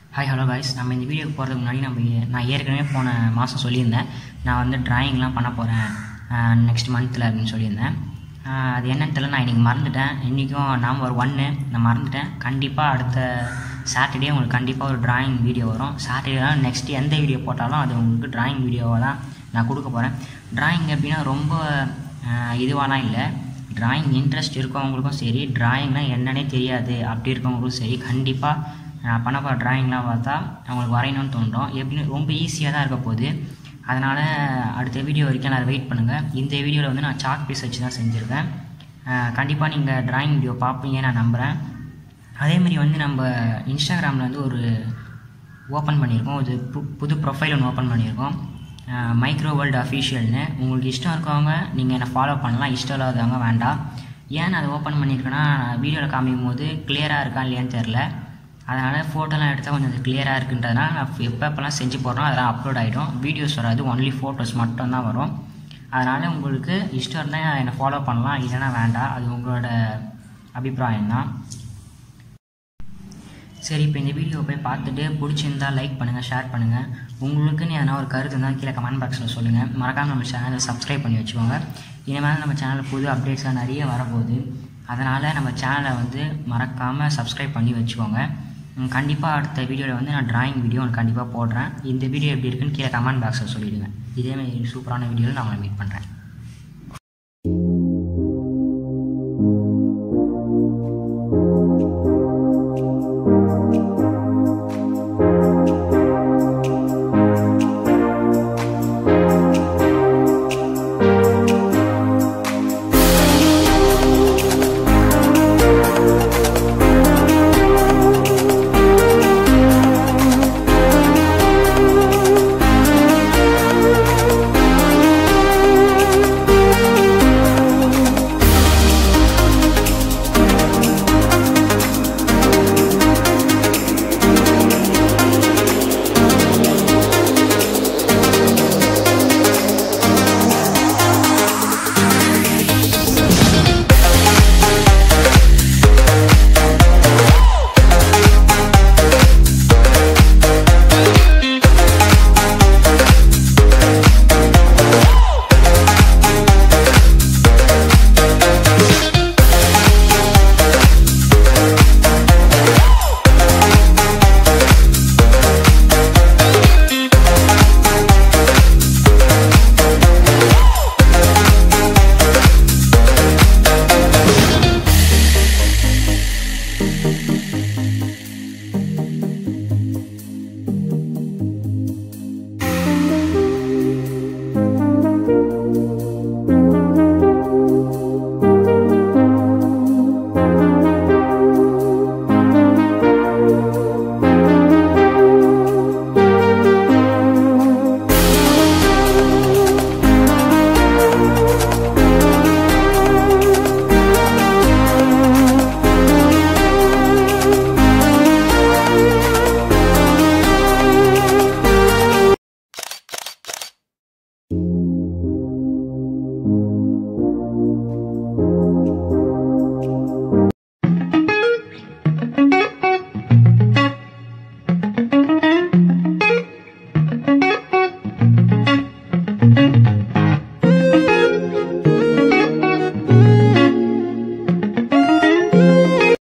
hi hello guys நம்ம இந்த வீடியோக்கு போகிறதுக்கு முன்னாடி நம்ம ஏ- நான் ஏற்கனவே போன மாதம் சொல்லியிருந்தேன் நான் வந்து டிராயிங்லாம் பண்ண போகிறேன் நெக்ஸ்ட் மந்த்தில் அப்படின்னு சொல்லியிருந்தேன் ஆஹ் அது என்னன்னு தெரியல நான் இன்றைக்கி மறந்துட்டேன் இன்றைக்கும் நவம்பர் ஒன்று நான் மறந்துட்டேன் கண்டிப்பாக அடுத்த சாட்டர்டே உங்களுக்கு கண்டிப்பாக ஒரு டிராயிங் வீடியோ வரும் சாட்டர்டே தான் நெக்ஸ்ட் எந்த வீடியோ போட்டாலும் அது உங்களுக்கு டிராயிங் வீடியோவாக தான் நான் கொடுக்க போகிறேன் டிராயிங் எப்படின்னா ரொம்ப ஆஹ் இதுவாலாம் இல்லை டிராயிங் இன்ட்ரெஸ்ட் இருக்கவங்களுக்கும் சரி டிராயிங்னால் என்னன்னே தெரியாது அப்படி இருக்கவங்களுக்கும் சரி கண்டிப்பாக நான் பண்ண போகிற டிராயிங்லாம் பார்த்தா அவங்களுக்கு வரையணும்னு தோன்றும் எப்படின்னு ரொம்ப ஈஸியாக தான் இருக்க போகுது அதனால் அடுத்த வீடியோ வரைக்கும் நான் வெயிட் பண்ணுங்கள் இந்த வீடியோவில் வந்து நான் சாக் பீஸ் வச்சு தான் செஞ்சுருக்கேன் கண்டிப்பாக நீங்கள் டிராயிங் வீடியோ பார்ப்பீங்க நான் நம்புகிறேன் அதேமாதிரி வந்து நம்ம இன்ஸ்டாகிராமில் வந்து ஒரு ஓப்பன் பண்ணியிருக்கோம் ஒரு பு புது ப்ரொஃபைல் ஒன்று ஓப்பன் பண்ணியிருக்கோம் மைக்ரோ வேர்ல்டு அஃபீஷியல்னு உங்களுக்கு இஷ்டம் இருக்கவங்க நீங்கள் என்னை ஃபாலோ பண்ணலாம் இஷ்டம் இல்லாதவங்க வேண்டாம் ஏன் நான் அதை ஓப்பன் பண்ணியிருக்கேன்னா வீடியோவில் காமிக்கும் போது கிளியராக இருக்கா இல்லையான்னு தெரில அதனால் ஃபோட்டோலாம் எடுத்தால் கொஞ்சம் அது கிளியராக இருக்குன்றதுனால நான் எப்போ எப்போல்லாம் செஞ்சு போடுறோம் அதெல்லாம் அப்லோட் ஆகிடும் வீடியோஸ் வராது ஒன்லி ஃபோட்டோஸ் மட்டும் தான் வரும் அதனால் உங்களுக்கு இஷ்டம் இருந்தால் என்னை ஃபாலோ பண்ணலாம் இல்லைன்னா வேண்டாம் அது உங்களோட அபிப்பிராயம் தான் சரி இப்போ இந்த வீடியோ போய் பார்த்துட்டு பிடிச்சிருந்தா லைக் பண்ணுங்கள் ஷேர் பண்ணுங்கள் உங்களுக்குன்னு எதனா ஒரு கருத்து இருந்தால் கீழே கமெண்ட் பாக்ஸில் சொல்லுங்கள் மறக்காமல் நம்ம சேனலை சப்ஸ்கிரைப் பண்ணி வச்சுக்கோங்க இனிமேல் நம்ம சேனலில் புது அப்டேட்ஸ்லாம் நிறைய வரப்போகுது அதனால் நம்ம சேனலை வந்து மறக்காமல் சப்ஸ்கிரைப் பண்ணி வச்சுக்கோங்க கண்டிப்பாக அடுத்த வீடியோவில் வந்து நான் டிராயிங் வீடியோ உங்களுக்கு கண்டிப்பாக போடுறேன் இந்த வீடியோ எப்படி இருக்குன்னு கீழே கமெண்ட் பாக்ஸில் சொல்லிவிடுங்க இதேமாதிரி சூப்பரான வீடியோவில் நான் உங்களை மீட் பண்ணுறேன்